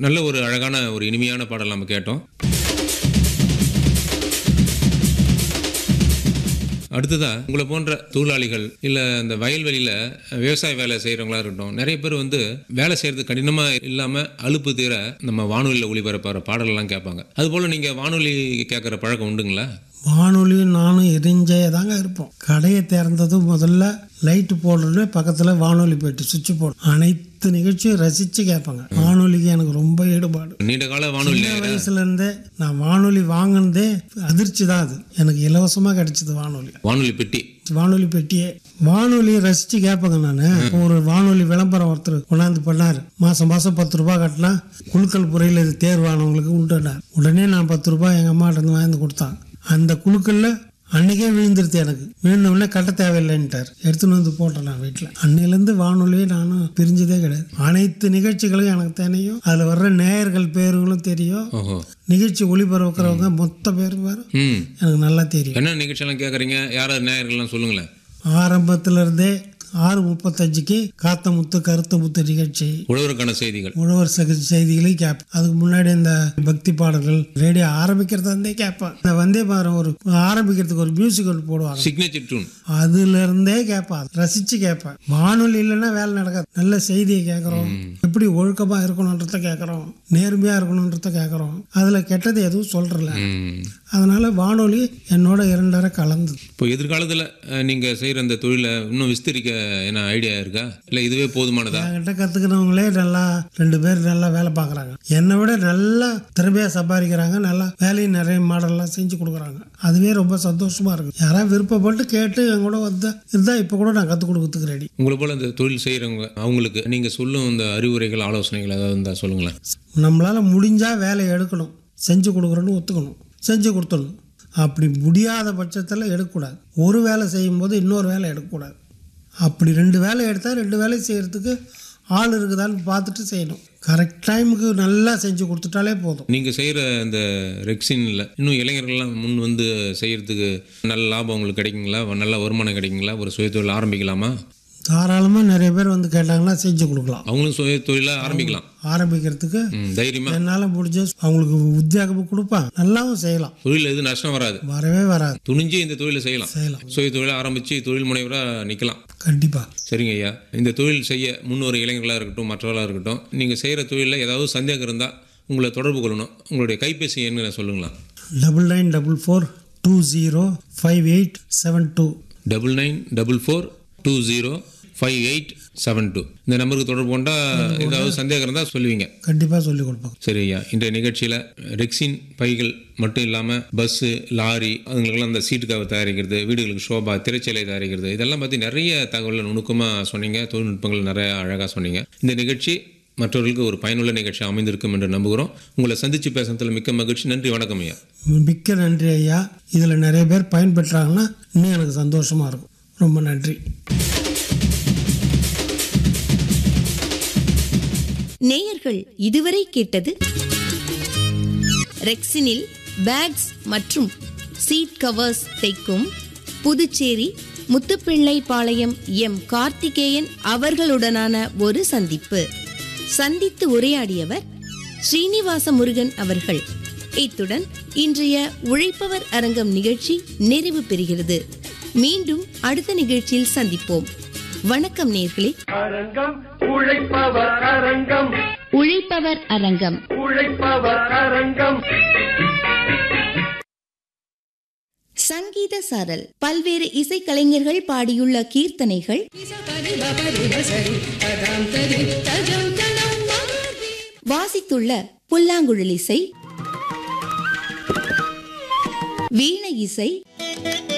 நல்ல ஒரு அழகான ஒரு இனிமையான பாடல் நம்ம கேட்டோம் அடுத்ததா உங்களை போன்ற தொழிலாளிகள் இல்லை இந்த வயல்வெளியில் விவசாய வேலை செய்கிறவங்களா இருக்கட்டும் நிறைய பேர் வந்து வேலை செய்கிறது கடினமாக இல்லாமல் அலுப்பு தீர நம்ம வானொலியில் ஒளிபரப்புற பாடலெல்லாம் கேட்பாங்க அதுபோல் நீங்கள் வானொலி கேட்குற பழக்கம் உண்டுங்களா வானொலியும் நானும் எரிஞ்சே தாங்க இருப்போம் கடையை திறந்ததும் முதல்ல லைட்டு போடுறோன்னே பக்கத்தில் வானொலி போயிட்டு சுவிட்ச் போடும் அனைத்து நிகழ்ச்சியும் ரசித்து கேட்பாங்க வானொலிக்கு எனக்கு ரொம்ப ஈடுபாடு நீண்ட கால வானொலி சின்ன வயசுலேருந்தே நான் வானொலி வாங்கினதே அதிர்ச்சி தான் அது எனக்கு இலவசமாக கிடைச்சது வானொலி வானொலி பெட்டி வானொலி பெட்டியே வானொலி ரசித்து கேட்பேங்க நான் ஒரு வானொலி விளம்பரம் ஒருத்தர் கொண்டாந்து பண்ணார் மாதம் மாதம் பத்து ரூபாய் கட்டினா குழுக்கள் புறையில் இது தேர்வானவங்களுக்கு உண்டுனார் உடனே நான் பத்து ரூபாய் எங்கள் அம்மாட்ட இருந்து வாங்கி கொடுத்தான் அந்த குழுக்களில் அன்னைக்கே விழுந்துருச்சு எனக்கு விழுந்த உடனே கட்ட தேவையில்லைன்ட்டார் எடுத்துன்னு வந்து போட்டேன் நான் வீட்டில் அன்னையிலேருந்து வானொலியே நானும் பிரிஞ்சதே கிடையாது அனைத்து நிகழ்ச்சிகளும் எனக்கு தெரியும் அதில் வர்ற நேயர்கள் பேருங்களும் தெரியும் ஓஹோ நிகழ்ச்சி ஒளிபரப்புறவங்க மொத்த பேரும் பேரும் ம் எனக்கு நல்லா தெரியும் என்ன நிகழ்ச்சியெல்லாம் கேட்குறீங்க யாராவது நேயர்கள்லாம் சொல்லுங்களேன் ஆரம்பத்துல இருந்தே ஆறு முப்பத்தஞ்சுக்கு காத்த முத்து கருத்த முத்து நிகழ்ச்சி உழவருக்கான செய்திகள் உழவர் சக செய்திகளையும் கேட்பேன் அதுக்கு முன்னாடி இந்த பக்தி பாடல்கள் ரேடியோ ஆரம்பிக்கிறத இருந்தே கேட்பேன் இந்த வந்தே பாரம் ஒரு ஆரம்பிக்கிறதுக்கு ஒரு மியூசிக் ஒன்று போடுவாங்க சிக்னேச்சர் டியூன் அதுல இருந்தே கேட்பேன் ரசிச்சு கேட்பேன் வானொலி இல்லைன்னா வேலை நடக்காது நல்ல செய்தியை கேட்குறோம் எப்படி ஒழுக்கமா இருக்கணுன்றத கேட்குறோம் நேர்மையா இருக்கணுன்றத கேட்குறோம் அதுல கெட்டது எதுவும் சொல்றல ம் அதனால வானொலி என்னோட இரண்டரை கலந்தது இப்போ எதிர்காலத்தில் நீங்கள் செய்கிற அந்த தொழிலை இன்னும் விஸ்தரிக்க என்ன ஐடியா இருக்கா இல்லை இதுவே போதுமானதா என்கிட்ட கத்துக்கிறவங்களே நல்லா ரெண்டு பேர் நல்லா வேலை பார்க்குறாங்க என்னை விட நல்லா திறமையா சம்பாதிக்கிறாங்க நல்லா வேலையும் நிறைய மாடல்லாம் செஞ்சு கொடுக்குறாங்க அதுவே ரொம்ப சந்தோஷமா இருக்கு யாராவது விருப்பப்பட்டு கேட்டு என் கூட வந்தா இருந்தா இப்போ கூட நான் கற்றுக் கொடுக்கறதுக்கு ரெடி உங்களை போல் இந்த தொழில் செய்கிறவங்க அவங்களுக்கு நீங்கள் சொல்லும் இந்த அறிவுரைகள் ஆலோசனைகள் ஏதாவது இருந்தால் சொல்லுங்களேன் நம்மளால முடிஞ்சா வேலையை எடுக்கணும் செஞ்சு கொடுக்குறோன்னு ஒத்துக்கணும் செஞ்சு கொடுத்துடணும் அப்படி முடியாத பட்சத்தில் எடுக்கக்கூடாது ஒரு வேலை செய்யும்போது இன்னொரு வேலை எடுக்கக்கூடாது அப்படி ரெண்டு வேலை எடுத்தால் ரெண்டு வேலை செய்கிறதுக்கு ஆள் இருக்குதான்னு பார்த்துட்டு செய்யணும் கரெக்ட் டைமுக்கு நல்லா செஞ்சு கொடுத்துட்டாலே போதும் நீங்கள் செய்கிற இந்த ரெக்ஸினில் இன்னும் இளைஞர்கள்லாம் முன் வந்து செய்கிறதுக்கு நல்ல லாபம் உங்களுக்கு கிடைக்குங்களா நல்ல வருமானம் கிடைக்குங்களா ஒரு சுயதொழில் ஆரம்பிக்கலாமா தாராளமாக நிறைய பேர் வந்து கேட்டாங்கன்னா செஞ்சு கொடுக்கலாம் அவங்களும் சுய தொழிலாக ஆரம்பிக்கலாம் ஆரம்பிக்கிறதுக்கு ம், தைரியமா என்னால் முடிஞ்ச அவங்களுக்கு உத்தியோகமும் கொடுப்பேன் நல்லாவும் செய்யலாம் தொழில் எதுவும் நஷ்டம் வராது வரவே வராது துணிஞ்சு இந்த தொழிலை செய்யலாம் செய்யலாம் சுய தொழிலை ஆரம்பித்து தொழில் முனைவராக நிற்கலாம் கண்டிப்பாக சரிங்க ஐயா இந்த தொழில் செய்ய முன்னோரு இளைஞர்களாக இருக்கட்டும் மற்றவர்களாக இருக்கட்டும் நீங்கள் செய்கிற தொழிலில் ஏதாவது சந்தேகம் இருந்தால் உங்களை தொடர்பு கொள்ளணும் உங்களுடைய கைபேசி எண்ணை சொல்லுங்களா double nine double four two zero five eight seven two double nine double four two zero five eight seven two இந்த நம்பருக்கு தொடர்பு கொண்டா ஏதாவது சந்தேகம் இருந்தால் சொல்லுவீங்க கண்டிப்பாக சொல்லிக் கொடுப்பாங்க சரி ஐயா இன்றைய நிகழ்ச்சியில் ரெக்ஸின் பைகள் மட்டும் இல்லாமல் பஸ்ஸு லாரி அதுங்களுக்கெல்லாம் அந்த சீட்டு கவர் தயாரிக்கிறது வீடுகளுக்கு ஷோபா திரைச்சலை தயாரிக்கிறது இதெல்லாம் பற்றி நிறைய தகவல் நுணுக்கமாக சொன்னீங்க தொழில்நுட்பங்கள் நிறைய அழகாக சொன்னீங்க இந்த நிகழ்ச்சி மற்றவர்களுக்கு ஒரு பயனுள்ள நிகழ்ச்சி அமைந்திருக்கும் என்று நம்புகிறோம் உங்களை சந்தித்து பேசுனதுல மிக்க மகிழ்ச்சி நன்றி வணக்கம் ஐயா மிக்க நன்றி ஐயா இதில் நிறைய பேர் பயன்பெற்றாங்கன்னா இன்னும் எனக்கு சந்தோஷமாக இருக்கும் ரொம்ப நன்றி நேயர்கள் இதுவரை கேட்டது ரெக்ஸினில் பேக்ஸ் மற்றும் சீட் கவர்ஸ் தைக்கும் புதுச்சேரி முத்துப்பிள்ளைப்பாளையம் எம் கார்த்திகேயன் அவர்களுடனான ஒரு சந்திப்பு சந்தித்து உரையாடியவர் ஸ்ரீனிவாச முருகன் அவர்கள் இத்துடன் இன்றைய உழைப்பவர் அரங்கம் நிகழ்ச்சி நிறைவு பெறுகிறது மீண்டும் அடுத்த நிகழ்ச்சியில் சந்திப்போம் வணக்கம் நேர்களே அரங்கம் உழைப்பவர் அரங்கம் உழைப்பவர் அரங்கம் உழைப்பவர் அரங்கம் சங்கீத சாரல் பல்வேறு இசைக்கலைஞர்கள் பாடியுள்ள கீர்த்தனைகள் வாசித்துள்ள புல்லாங்குழல் இசை வீணை இசை